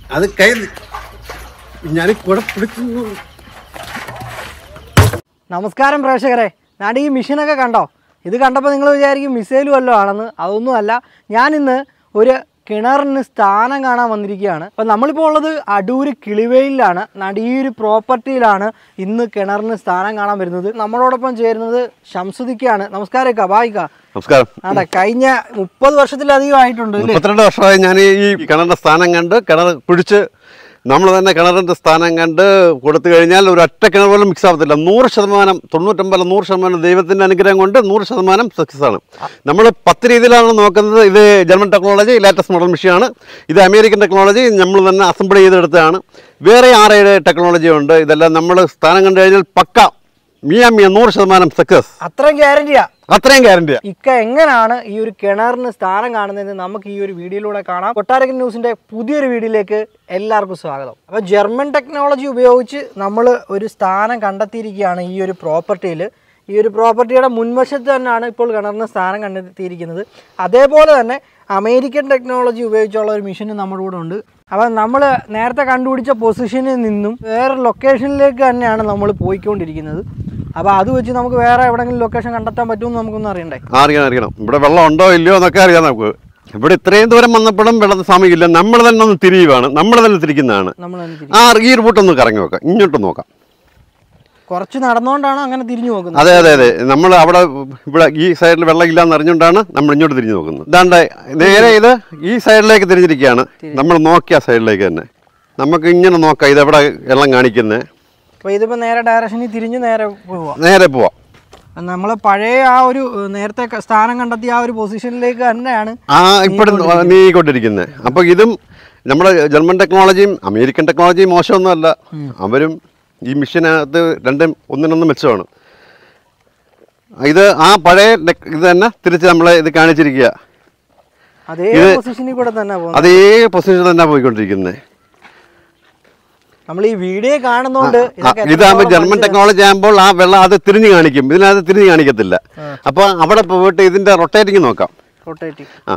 അത് കൈ ഞാൻ കൂടെ പിടിച്ചു നമസ്കാരം പ്രേക്ഷകരെ ഞാൻ ഈ മിഷനൊക്കെ കണ്ടോ ഇത് കണ്ടപ്പോൾ നിങ്ങൾ വിചാരിക്കും മിസൈൽ വല്ലതും ആണെന്ന് അതൊന്നുമല്ല ഞാനിന്ന് ഒരു കിണറിന് സ്ഥാനം കാണാൻ വന്നിരിക്കുകയാണ് അപ്പം നമ്മളിപ്പോൾ ഉള്ളത് അടൂര് കിളിവെയിലാണ് നടിയൊരു പ്രോപ്പർട്ടിയിലാണ് ഇന്ന് കിണറിന് സ്ഥാനം കാണാൻ വരുന്നത് നമ്മളോടൊപ്പം ചേരുന്നത് ഷംസുദിക്കാണ് നമസ്കാരം ഇക്ക ബായിക്ക നമസ്കാരം ആടെ കഴിഞ്ഞ മുപ്പത് വർഷത്തിലധികം ആയിട്ടുണ്ട് അല്ലേ മുപ്പത്തിരണ്ട് വർഷമായി ഞാൻ ഈ കിണറിന്റെ സ്ഥാനം കണ്ട് കിണർ പിടിച്ച് നമ്മൾ തന്നെ കിണറിന്റെ സ്ഥാനം കണ്ട് കൊടുത്തു കഴിഞ്ഞാൽ ഒരു ഒറ്റ കിണർ പോലും മിക്സ് ആവത്തില്ല നൂറ് ശതമാനം തൊണ്ണൂറ്റൊമ്പത് നൂറ് ശതമാനം ദൈവത്തിന്റെ അനുഗ്രഹം കൊണ്ട് നൂറ് ശതമാനം സക്സസ് ആണ് നമ്മൾ പത്ത് രീതിയിലാണ് നോക്കുന്നത് ഇത് ജർമ്മൻ ടെക്നോളജി ലേറ്റസ്റ്റ് മോഡൽ മെഷീനാണ് ഇത് അമേരിക്കൻ ടെക്നോളജി നമ്മൾ തന്നെ അസംബിൾ ചെയ്തെടുത്തതാണ് വേറെ ആറേഴ് ടെക്നോളജി ഉണ്ട് ഇതെല്ലാം നമ്മൾ സ്ഥാനം കണ്ടു കഴിഞ്ഞാൽ പക്ക മിയ മിയ നൂറ് ശതമാനം സക്സസ് അത്രയും ഗ്യാരണ്ടിയാ അത്രയും ഗ്യാരണ്ടിയാണ് ഇക്ക എങ്ങനെയാണ് ഈ ഒരു കിണറിന് സ്ഥാനം കാണുന്നതെന്ന് നമുക്ക് ഈ ഒരു വീഡിയോയിലൂടെ കാണാം കൊട്ടാരക്കൻ ന്യൂസിന്റെ പുതിയൊരു വീഡിയോയിലേക്ക് എല്ലാവർക്കും സ്വാഗതം അപ്പോൾ ജർമ്മൻ ടെക്നോളജി ഉപയോഗിച്ച് നമ്മൾ ഒരു സ്ഥാനം കണ്ടെത്തിയിരിക്കുകയാണ് ഈ ഒരു പ്രോപ്പർട്ടിയിൽ ഈ ഒരു പ്രോപ്പർട്ടിയുടെ മുൻവശത്ത് തന്നെയാണ് ഇപ്പോൾ കിണറിന് സ്ഥാനം കണ്ടെത്തിയിരിക്കുന്നത് അതേപോലെ തന്നെ അമേരിക്കൻ ടെക്നോളജി ഉപയോഗിച്ചുള്ള ഒരു മെഷീൻ നമ്മുടെ കൂടെ ഉണ്ട് അപ്പം നമ്മൾ നേരത്തെ കണ്ടുപിടിച്ച പൊസിഷനിൽ നിന്നും വേറെ ലൊക്കേഷനിലേക്ക് തന്നെയാണ് നമ്മൾ പോയിക്കൊണ്ടിരിക്കുന്നത് അപ്പോൾ അത് വെച്ച് നമുക്ക് വേറെ എവിടെയെങ്കിലും ലൊക്കേഷൻ കണ്ടെത്താൻ പറ്റുമെന്ന് നമുക്കൊന്നും അറിയണ്ടേ അറിയണം അറിയണം ഇവിടെ വെള്ളം ഉണ്ടോ ഇല്ലയോ എന്നൊക്കെ അറിയാം നമുക്ക് ഇവിടെ ഇത്രയും ദൂരം വന്നപ്പോഴും വെള്ളത്തിന് സമയമില്ല നമ്മൾ തന്നെ ഒന്ന് തിരിയുവാണ് നമ്മൾ തന്നെ തിരിക്കുന്നതാണ് നമ്മൾ തന്നെ തിരി- ആ ഈ റൂട്ടൊന്ന് കറങ്ങി നോക്കാം ഇങ്ങോട്ട് നോക്കാം കുറച്ച് നടന്നുകൊണ്ടാണ് അങ്ങനെ തിരിഞ്ഞു നോക്കുന്നത് അതെ അതെ അതെ നമ്മൾ അവിടെ ഇവിടെ ഈ സൈഡിൽ വെള്ളം ഇല്ലാന്ന് അറിഞ്ഞുകൊണ്ടാണ് നമ്മൾ ഇങ്ങോട്ട് തിരിഞ്ഞു നോക്കുന്നത് ഇതാണ്ട് നേരെ ഇത് ഈ സൈഡിലേക്ക് തിരിഞ്ഞിരിക്കുകയാണ് നമ്മൾ നോക്കിയ സൈഡിലേക്ക് തന്നെ നമുക്ക് ഇങ്ങനെ നോക്കാം ഇത് എവിടെ വെള്ളം കാണിക്കുന്നത് അപ്പോൾ ഇതിപ്പോൾ നേരെ ഡയറക്ഷനിൽ തിരിഞ്ഞ് നേരെ പോവാം നേരെ പോവാം നമ്മൾ പഴയ ആ ഒരു ഏഹ്, നേരത്തെ ക- സ്ഥാനം കണ്ടെത്തിയ ആ ഒരു പൊസിഷനിലേക്ക് തന്നെയാണ് ആ ഇപ്പോഴും നീങ്ങിക്കൊണ്ടിരിക്കുന്നത് അപ്പോൾ ഇതും നമ്മുടെ ജർമ്മൻ ടെക്നോളജിയും അമേരിക്കൻ ടെക്നോളജിയും മോശമൊന്നുമല്ല അവരും ഈ മിഷനകത്ത് രണ്ടും ഒന്നിനൊന്ന് മെച്ചമാണ് ഇത് ആ പഴയ ടെക്- ഇത് തന്നെ തിരിച്ച് നമ്മളെ ഇത് കാണിച്ചിരിക്കുക അതേ ഇത് പൊസിഷനിൽ കൂടെ തന്നെ പോകുന്നത് അതേ പൊസിഷൻ തന്നെ പോയിക്കൊണ്ടിരിക്കുന്നത് നമ്മൾ ഈ വീഡിയോ കാണുന്നോണ്ട് ഇതൊക്കെ ഇതാകുമ്പോൾ ജർമ്മൻ ടെക്നോളജി ആകുമ്പോൾ ആ വെള്ളം അത് തിരിഞ്ഞ് കാണിക്കും ഇതിനകത്ത് തിരിഞ്ഞ് കാണിക്കത്തില്ല അപ്പോൾ അവിടെ പോയിട്ട് ഇതിൻ്റെ റൊട്ടേറ്റിങ് നോക്കാം റൊട്ടേറ്റ് ആ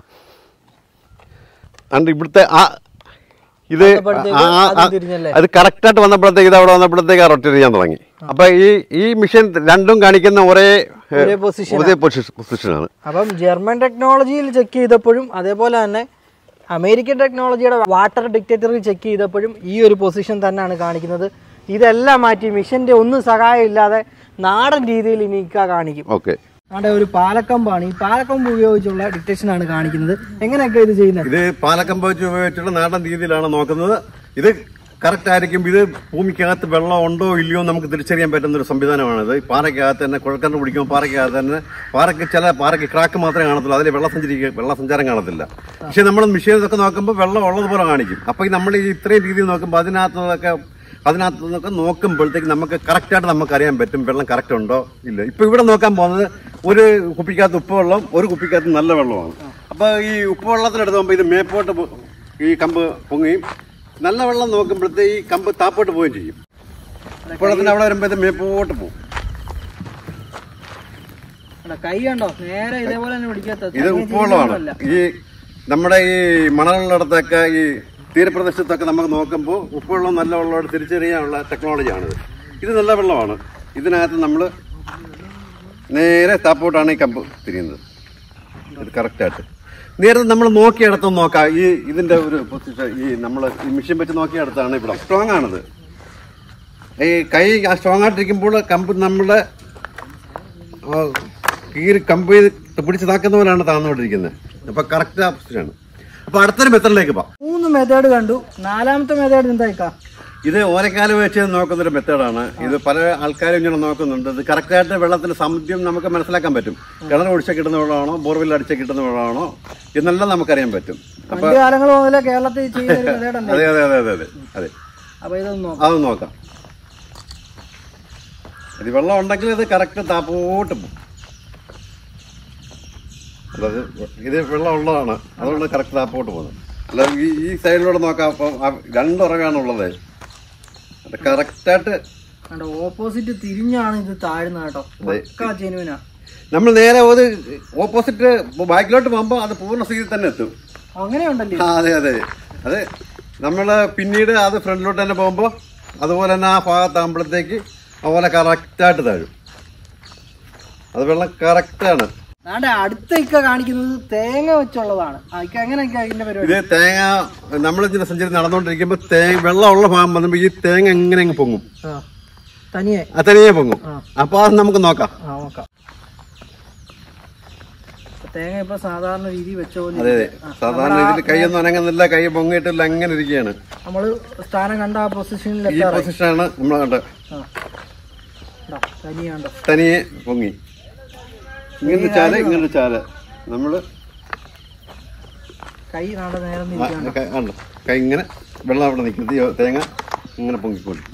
അണ്ട് ഇവിടുത്തെ ആ ഇത് വന്നപ്പോഴത്തേക്ക് ആ- ആ- അതും തിരിഞ്ഞല്ലേ? അത് കറക്റ്റായിട്ട് വന്നപ്പോഴത്തേക്ക് ഇത് അവിടെ വന്നപ്പോഴത്തേക്ക് റൊട്ടേറ്റ് ചെയ്യാൻ തുടങ്ങി അപ്പൊ ഈ ഈ മിഷൻ രണ്ടും കാണിക്കുന്ന ഒരേ ഏ, ഒരേ പൊസിഷൻ ഒരേ പൊസിഷനാണ് അപ്പം ജർമ്മൻ ടെക്നോളജിയിൽ ചെക്ക് ചെയ്തപ്പോഴും അതേപോലെ തന്നെ അമേരിക്കൻ ടെക്നോളജിയുടെ വാട്ടർ ഡിക്റ്റേറ്ററിൽ ചെക്ക് ചെയ്തപ്പോഴും ഈ ഒരു പൊസിഷൻ തന്നെയാണ് കാണിക്കുന്നത് ഇതെല്ലാം മാറ്റി മിഷന്റെ ഒന്നും സഹായം ഇല്ലാതെ നാടൻ രീതിയിൽ ഇനി ഇക്ക കാണിക്കും ഓക്കെ അവിടെ ഒരു പാലക്കമ്പാണ് ഈ പാലക്കമ്പ് ഉപയോഗിച്ചുള്ള ഡിറ്റക്ഷൻ ആണ് കാണിക്കുന്നത് എങ്ങനെയൊക്കെ ഇത് ചെയ്യുന്നത് ഇത് പാലക്കമ്പ് വെച്ച് ഉപയോഗിച്ചുള്ള നാടൻ രീതിയിലാണ് നോക്കുന്നത് ഇത് കറക്റ്റ് ആയിരിക്കും ഇത് ഭൂമിക്കകത്ത് വെള്ളം ഉണ്ടോ ഇല്ലയോ എന്ന് നമുക്ക് തിരിച്ചറിയാൻ പറ്റുന്ന ഒരു സംവിധാനമാണിത് ഈ പാറയ്ക്കകത്ത് തന്നെ കുഴക്കണ്ണ പിടിക്കുമ്പോൾ പാറയ്ക്കകത്ത് തന്നെ പാറയ്ക്ക് ചില പാറയ്ക്ക് ക്രാക്ക് മാത്രമേ കാണത്തുള്ളൂ അതിൽ വെള്ളം സഞ്ചരിക്കുക വെള്ളം സഞ്ചാരം കാണത്തില്ല പക്ഷെ നമ്മൾ മെഷീനൊക്കെ നോക്കുമ്പോൾ വെള്ളം ഉള്ളതുപോലെ കാണിക്കും അപ്പോൾ ഈ നമ്മൾ ഈ ഇത്രയും രീതിയിൽ നോക്കുമ്പോൾ അതിനകത്തുനിന്നൊക്കെ അതിനകത്ത് നിന്നൊക്കെ നോക്കുമ്പോഴത്തേക്ക് നമുക്ക് കറക്റ്റായിട്ട് നമുക്ക് അറിയാൻ പറ്റും വെള്ളം കറക്റ്റ് ഉണ്ടോ ഇല്ല ഇപ്പൊ ഇവിടെ നോക്കാൻ പോകുന്നത് ഒരു കുപ്പിക്കകത്ത് ഉപ്പ് വെള്ളം ഒരു കുപ്പിക്കകത്ത് നല്ല വെള്ളമാണ് അപ്പൊ ഈ ഉപ്പ് വെള്ളത്തിനെടുത്ത് പോകുമ്പോൾ ഇത് മേപ്പോട്ട് പോ- ഈ കമ്പ് പൊങ്ങുകയും നല്ല വെള്ളം നോക്കുമ്പോഴത്തെ ഈ കമ്പ് താപ്പോട്ട് പോവുകയും ചെയ്യും ഉപ്പ് വെള്ളത്തിന് അവിടെ വരുമ്പോൾ ഇത് മേപ്പോട്ട് പോകും കൈ കണ്ടോ നേരെ ഇതേപോലെ തന്നെ പിടിക്കാത്ത ഇത് ഉപ്പ് വെള്ളമാണ് ഈ നമ്മുടെ ഈ മണലുള്ളിടത്തൊക്കെ ഈ തീരപ്രദേശത്തൊക്കെ നമുക്ക് നോക്കുമ്പോൾ ഉപ്പുവെള്ളം നല്ല വെള്ളമായിട്ട് തിരിച്ചറിയാനുള്ള ടെക്നോളജിയാണിത് ഇത് നല്ല വെള്ളമാണ് ഇതിനകത്ത് നമ്മൾ നേരെ താപ്പോട്ടാണ് ഈ കമ്പ് തിരിയുന്നത് ഇത് കറക്റ്റായിട്ട് നേരത്തെ നമ്മൾ നോക്കിയിടത്തും നോക്കാം ഈ ഇതിന്റെ ഒരു പൊസിഷൻ ഈ നമ്മൾ ഈ മെഷീൻ വെച്ച് നോക്കിയിടത്താണ് ഇവിടെ സ്ട്രോങ് ആണിത് ഈ കൈ സ്ട്രോങ് ആയിട്ടിരിക്കുമ്പോൾ കമ്പ് നമ്മുടെ ആ, കീറി കമ്പ് ചെയ്ത് പിടിച്ച് താക്കുന്ന പോലെയാണ് താന്നുകൊണ്ടിരിക്കുന്നത് അപ്പൊ കറക്റ്റ് പൊസിഷനാണ് അപ്പൊ അടുത്തൊരു മെത്തഡിലേക്ക് പോവാം മൂന്ന് മെത്തേഡ് കണ്ടു നാലാമത്തെ മെത്തേഡ് എന്തായിക്കാ ഇത് ഓരക്കാലം വെച്ച് നോക്കുന്ന ഒരു മെത്തേഡാണ് ഇത് പല ആൾക്കാരും ഇങ്ങനെ നോക്കുന്നുണ്ട് ഇത് കറക്റ്റായിട്ട് വെള്ളത്തിന്റെ സാമീപ്യം നമുക്ക് മനസ്സിലാക്കാൻ പറ്റും കിണർ ഒഴിച്ച കിട്ടുന്ന വെള്ളമാണോ ബോർവെൽ അടിച്ച കിട്ടുന്ന വെള്ളമാണോ എന്നെല്ലാം നമുക്കറിയാൻ പറ്റും അപ്പൊ പണ്ട് കാലങ്ങൾ മുതലേ കേരളത്തിൽ ചെയ്യുന്ന ഒരു മെത്തേഡ് ഉണ്ട് അതെ അതെ അതെ അതെ അതെ അതെ അപ്പൊ ഇതൊന്നും നോക്കാം അത് നോക്കാം ഇത് വെള്ളം ഉണ്ടെങ്കിൽ ഇത് കറക്റ്റ് താപ്പോട്ട് പോകും അതായത് ഇത് വെള്ളം ഉള്ളതാണ് അതുകൊണ്ട് കറക്റ്റ് താപ്പോട്ട് പോകുന്നത് അല്ല ഈ ഈ സൈഡിലൂടെ നോക്കാം അപ്പം ആ രണ്ടുറകാണുള്ളത് അത് കറക്റ്റായിട്ട് കണ്ടോ ഓപ്പോസിറ്റ് തിരിഞ്ഞാണ് ഇത് താഴ്ന്നത് കേട്ടോ പക്കാ ജെനുവിനാ നമ്മൾ നേരെ ഒരു ഓപ്പോസിറ്റ് ബാക്കിലോട്ട് പോകുമ്പോൾ അത് പൂർണ്ണ സ്ഥിതിയിൽ തന്നെ എത്തും അങ്ങനെയുണ്ടല്ലേ ആ അതെ അതെ അതെ നമ്മൾ പിന്നീട് അത് ഫ്രണ്ടിലോട്ട് തന്നെ പോകുമ്പോൾ അതുപോലെ തന്നെ ആ ഭാഗത്താകുമ്പോഴത്തേക്ക് അതുപോലെ കറക്റ്റായിട്ട് താഴും അത് വെള്ളം കറക്റ്റാണ് അതാണ്ട് അടുത്ത ഇക്ക കാണിക്കുന്നത് തേങ്ങ വെച്ചുള്ളതാണ് ആ, ഇക്ക എങ്ങനെയൊക്കെ അതിന്റെ പരിപാടി ഇത് തേങ്ങ നമ്മളിങ്ങനെ സഞ്ചരി നടന്നുകൊണ്ടിരിക്കുമ്പോൾ തേങ്ങ വെള്ളമുള്ള ഭാഗം വന്നപ്പോൾ ഈ തേങ്ങ എങ്ങനെ അങ്ങ് പൊങ്ങും ആ തനിയെ അത് തനിയെ പൊങ്ങും ആ. അപ്പോൾ അത് നമുക്ക് നോക്കാം ആ നോക്കാം തേങ്ങ ഇപ്പൊ സാധാരണ രീതി വെച്ച പോലെ അതെ അതെ ഇരിക്കും. ആ, സാധാരണ രീതിയിൽ കൈയൊന്നും അനങ്ങുന്നില്ല കൈ പൊങ്ങിയിട്ടില്ല അങ്ങനെ ഇരിക്കുകയാണ് നമ്മള് സ്ഥാനം കണ്ട ആ പൊസിഷനിൽ ഈ പൊസിഷനാണ് നമ്മൾ കണ്ടത് ആ ഇതാ, തനിയുണ്ടോ തനിയെ പൊങ്ങി ഇങ്ങനെ ചാല് ഇങ്ങനെ ചാല് നമ്മള് കൈ നാടെ നേരെ ആ, നിൽക്കുകയാണ് കൈ- കണ്ടോ കൈ ഇങ്ങനെ വെള്ളം അവിടെ നിൽക്കുന്നത് ഈ തേങ്ങ ഇങ്ങനെ പൊങ്ങിക്കൊണ്ട്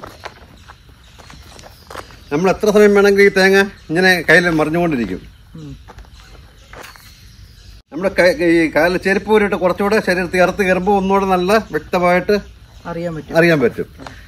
നമ്മൾ എത്ര സമയം വേണമെങ്കിൽ ഈ തേങ്ങ ഇങ്ങനെ കയ്യിൽ മറിഞ്ഞുകൊണ്ടിരിക്കും ഉം. നമ്മുടെ കൈ ഈ കാലിൽ ചെരുപ്പ് ഊരിട്ട് കുറച്ചുകൂടെ ശരീരത്തിൽ ഇറത്ത് കയറുമ്പോൾ ഒന്നുകൂടെ നല്ല വ്യക്തമായിട്ട് അറിയാൻ പറ്റും അറിയാൻ പറ്റും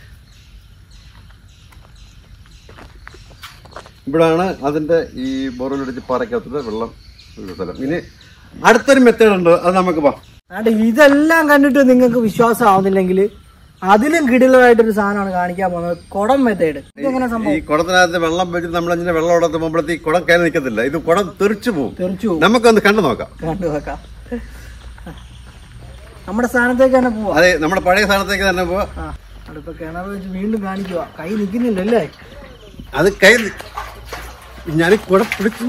ഇവിടാണ് അതിന്റെ ഈ ബോറലടിച്ച് പാറയ്ക്കകത്തത് വെള്ളം ഉള്ള സ്ഥലം ഇനി അടുത്തൊരു മെത്തേഡ് ഉണ്ട് അത് നമുക്ക് വാ ആണ്ട് ഇതെല്ലാം കണ്ടിട്ട് നിങ്ങൾക്ക് വിശ്വാസം ആവുന്നില്ലെങ്കിൽ അതിലും കിടിലമായിട്ടൊരു സാധനമാണ് കാണിക്കാൻ പോകുന്നത് കുടം മെത്തേഡ് ഇതെങ്ങനെ സംഭവം ഈ കുടത്തിനകത്ത് വെള്ളം വെച്ചിട്ട് നമ്മൾ ഇങ്ങനെ വെള്ളം ഇടത്ത് പോകുമ്പോഴത്തേക്ക് കുടം കയ്യിൽ നിൽക്കത്തില്ല ഇത് കുടം തെറിച്ചു പോകും തെറിച്ചു പോകും. നമുക്കൊന്ന് കണ്ടു നോക്കാം കണ്ടു വെക്കാം നമ്മുടെ സ്ഥാനത്തേക്ക് തന്നെ പോവാ അതെ നമ്മുടെ പഴയ സ്ഥാനത്തേക്ക് തന്നെ പോവാ ആ അടുത്ത കിണർ വെച്ച് വീണ്ടും കാണിക്കുക കൈ നിൽക്കുന്നില്ലല്ലേ അത് കൈ ഞാൻ കുടം പിടിച്ചു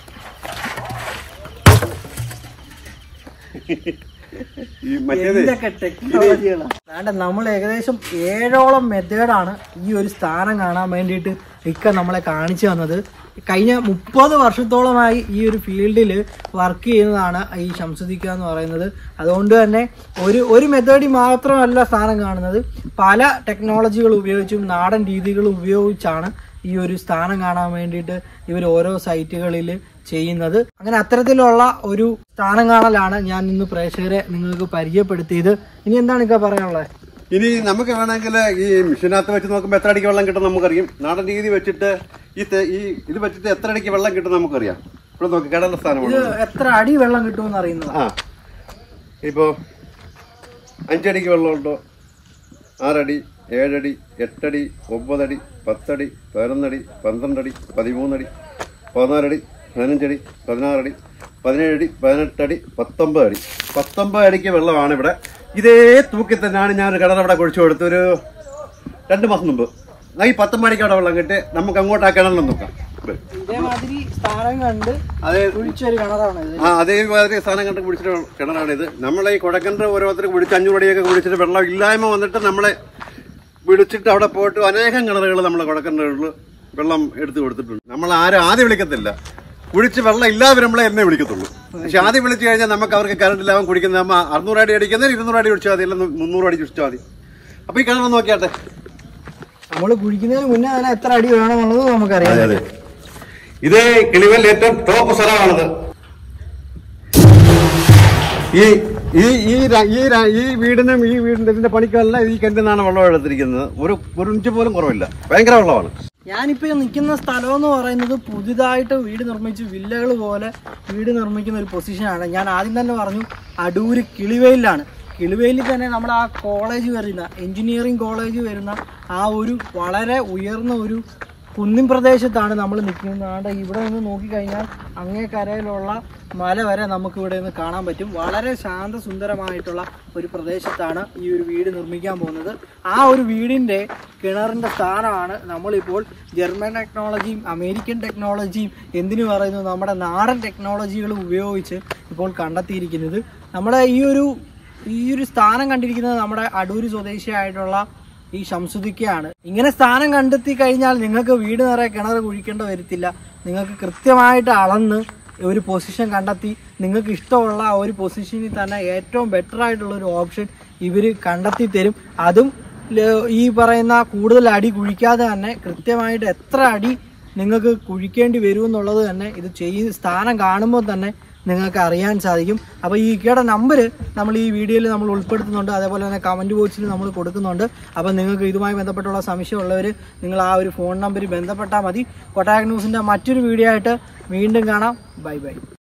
ഈ മറ്റേത് എന്തൊക്കെ ടെക്നോളജികളാണ് വേണ്ട നമ്മൾ ഏകദേശം ഏഴോളം മെത്തേഡാണ് ഈ ഒരു സ്ഥാനം കാണാൻ വേണ്ടിയിട്ട് ഇക്ക നമ്മളെ കാണിച്ചു തന്നത് കഴിഞ്ഞ മുപ്പത് വർഷത്തോളമായി ഈ ഒരു ഫീൽഡിൽ വർക്ക് ചെയ്യുന്നതാണ് ഈ ശംസുദിക്ക എന്ന് പറയുന്നത് അതുകൊണ്ട് തന്നെ ഒരു ഒരു മെത്തേഡിൽ മാത്രമല്ല സ്ഥാനം കാണുന്നത് പല ടെക്നോളജികൾ ഉപയോഗിച്ചും നാടൻ രീതികൾ ഉപയോഗിച്ചാണ് ഈ ഒരു സ്ഥാനം കാണാൻ വേണ്ടിയിട്ട് ഇവർ ഓരോ സൈറ്റുകളിൽ ചെയ്യുന്നത് അങ്ങനെ അത്തരത്തിലുള്ള ഒരു സ്ഥാനം കാണലാണ് ഞാൻ ഇന്ന് പ്രേക്ഷകരെ നിങ്ങൾക്ക് പരിചയപ്പെടുത്തിയത് ഇനി എന്താണ് ഇക്ക പറയാനുള്ളത് ഇനി നമുക്ക് വേണമെങ്കിൽ ഈ മിഷീനകത്ത് വെച്ച് നോക്കുമ്പോൾ എത്ര അടിക്ക് വെള്ളം കിട്ടും നമുക്കറിയാം നാടൻ രീതി വെച്ചിട്ട് ഈ തെ- ഈ ഇത് വെച്ചിട്ട് എത്ര അടിക്ക് വെള്ളം കിട്ടും നമുക്കറിയാം ഇവിടെ നോക്കി കിടന്ന ഇത് സ്ഥാനമാണ് എത്ര അടി വെള്ളം കിട്ടുമെന്ന് അറിയുന്നത് ആ ഇപ്പോ അഞ്ചടിക്ക് വെള്ളമുണ്ടോ ആറടി ഏഴടി എട്ടടി ഒമ്പതടി പത്തടി പതിനൊന്നടി പന്ത്രണ്ടടി പതിമൂന്നടി പതിനാലടി പതിനഞ്ചടി പതിനാറടി പതിനേഴടി പതിനെട്ടടി പത്തൊമ്പത് അടി പത്തൊമ്പത് അടിക്ക് വെള്ളമാണ് ഇവിടെ ഇതേ തൂക്കി തന്നെയാണ് ഞാൻ ഒരു കിണർ അവിടെ കുഴിച്ചു കൊടുത്തു ഒരു രണ്ട് മാസം മുമ്പ് ആ ഈ പത്തൊമ്പത് അടിക്ക് അവിടെ വെള്ളം കിട്ടി നമുക്ക് അങ്ങോട്ട് ആ കിണറിൽ നോക്കാം ഇതേമാതിരി സ്ഥാനം കണ്ട് അതെ കുഴിച്ചൊരു കിണറാണ് ഇത് ആ അതേമാതിരി സാധനം കണ്ട് കുടിച്ചിട്ട് കിണറാണിത് നമ്മളെ ഈ കുഴക്കിണർ ഓരോരുത്തർക്ക് കുടിച്ച് അഞ്ഞൂറ് അടിയൊക്കെ കുടിച്ചിട്ട് വെള്ളം ഇല്ലായ്മ വന്നിട്ട് നമ്മളെ വിളിച്ചിട്ട് അവിടെ പോയിട്ട് അനേകം കിണറുകൾ നമ്മളെ കുഴക്കിണറുകളിൽ വെള്ളം എടുത്തു കൊടുത്തിട്ടുണ്ട് നമ്മൾ ആരും ആദ്യം വിളിക്കത്തില്ല കുടിച്ച് വെള്ളം ഇല്ലാതെ നമ്മളെ എന്നെ വിളിക്കത്തുള്ളൂ പക്ഷെ ആദ്യം വിളിച്ചു കഴിഞ്ഞാൽ നമുക്ക് അവർക്ക് കറണ്ട് ഇല്ലാതെ കുടിക്കുന്ന നമ്മ അറുന്നൂറ് അടി അടിക്കുന്നതിന് ഇരുന്നൂറ് അടി കുടിച്ചാൽ മതി അല്ലെങ്കിൽ മുന്നൂറ് അടി കുടിച്ചാൽ മതി അപ്പൊ ഈ കിണർ നോക്കിയാട്ടെ നമ്മൾ കുഴിക്കുന്നതിന് മുന്നേ തന്നെ എത്ര അടി വേണമെന്നുള്ളത് നമുക്കറിയാം അതെ അതെ ഇത് കിളിവൽ ഏറ്റവും ടോപ്പ് സ്ഥലമാണിത് ഈ ഈ ഈ ര- ഈ ര- ഈ വീടിനും ഈ വീടിന്റെ ഇതിന്റെ പണിക്കെല്ലാം ഈ കിണറ്റിൽ നിന്നാണ് വെള്ളം എടുത്തിരിക്കുന്നത് ഒരു ഒരു ഇഞ്ച് പോലും കുറവില്ല ഭയങ്കര വെള്ളമാണ് ഞാനിപ്പോ നിൽക്കുന്ന സ്ഥലം എന്ന് പറയുന്നത് പുതുതായിട്ട് വീട് നിർമ്മിച്ച് വില്ലകൾ പോലെ വീട് നിർമ്മിക്കുന്ന ഒരു പൊസിഷനാണ് ഞാൻ ആദ്യം തന്നെ പറഞ്ഞു അടൂര് കിളിവെയിലാണ് കിളിവെയിലിൽ തന്നെ നമ്മൾ ആ കോളേജ് വരുന്ന എഞ്ചിനീയറിംഗ് കോളേജ് വരുന്ന ആ ഒരു വളരെ ഉയർന്ന ഒരു കുന്നിൻ പ്രദേശത്താണ് നമ്മൾ നിൽക്കുന്നത് ആണ്ട് ഇവിടെ നിന്ന് നോക്കിക്കഴിഞ്ഞാൽ അങ്ങേ കരയിലുള്ള മല വരെ നമുക്ക് ഇവിടെ നിന്ന് കാണാൻ പറ്റും വളരെ ശാന്തസുന്ദരമായിട്ടുള്ള ഒരു പ്രദേശത്താണ് ഈ ഒരു വീട് നിർമ്മിക്കാൻ പോകുന്നത് ആ ഒരു വീടിന്റെ കിണറിന്റെ സ്ഥാനമാണ് നമ്മളിപ്പോൾ ജർമ്മൻ ടെക്നോളജിയും അമേരിക്കൻ ടെക്നോളജിയും എന്തിനു പറയുന്നു നമ്മുടെ നാടൻ ടെക്നോളജികളും ഉപയോഗിച്ച് ഇപ്പോൾ കണ്ടെത്തിയിരിക്കുന്നത് നമ്മുടെ ഈ ഒരു ഈ ഒരു സ്ഥാനം കണ്ടിരിക്കുന്നത് നമ്മുടെ അടൂര് സ്വദേശിയായിട്ടുള്ള ഈ ശംസുദിക്കയാണ് ഇങ്ങനെ സ്ഥാനം കണ്ടെത്തി കഴിഞ്ഞാൽ നിങ്ങൾക്ക് വീട് നിറയെ കിണർ കുഴിക്കേണ്ട വരത്തില്ല നിങ്ങൾക്ക് കൃത്യമായിട്ട് അളന്ന് ഒരു പൊസിഷൻ കണ്ടെത്തി നിങ്ങൾക്ക് ഇഷ്ടമുള്ള ആ ഒരു പൊസിഷനിൽ തന്നെ ഏറ്റവും ബെറ്റർ ആയിട്ടുള്ള ഒരു ഓപ്ഷൻ ഇവർ കണ്ടെത്തി തരും അതും ല- ഈ പറയുന്ന കൂടുതൽ അടി കുഴിക്കാതെ തന്നെ കൃത്യമായിട്ട് എത്ര അടി നിങ്ങൾക്ക് കുഴിക്കേണ്ടി വരും എന്നുള്ളത് തന്നെ ഇത് ചെയ്യുന്ന സ്ഥാനം കാണുമ്പോൾ തന്നെ നിങ്ങൾക്ക് അറിയാൻ സാധിക്കും അപ്പോൾ ഈ ഇക്കയുടെ നമ്പർ നമ്മൾ ഈ വീഡിയോയിൽ നമ്മൾ ഉൾപ്പെടുത്തുന്നുണ്ട് അതേപോലെ തന്നെ കമൻറ്റ് ബോക്സിൽ നമ്മൾ കൊടുക്കുന്നുണ്ട് അപ്പോൾ നിങ്ങൾക്ക് ഇതുമായി ബന്ധപ്പെട്ടുള്ള സംശയമുള്ളവർ നിങ്ങൾ ആ ഒരു ഫോൺ നമ്പറിൽ ബന്ധപ്പെട്ടാൽ മതി കൊട്ടാക് ന്യൂസിൻ്റെ മറ്റൊരു വീഡിയോ ആയിട്ട് വീണ്ടും കാണാം ബൈ ബൈ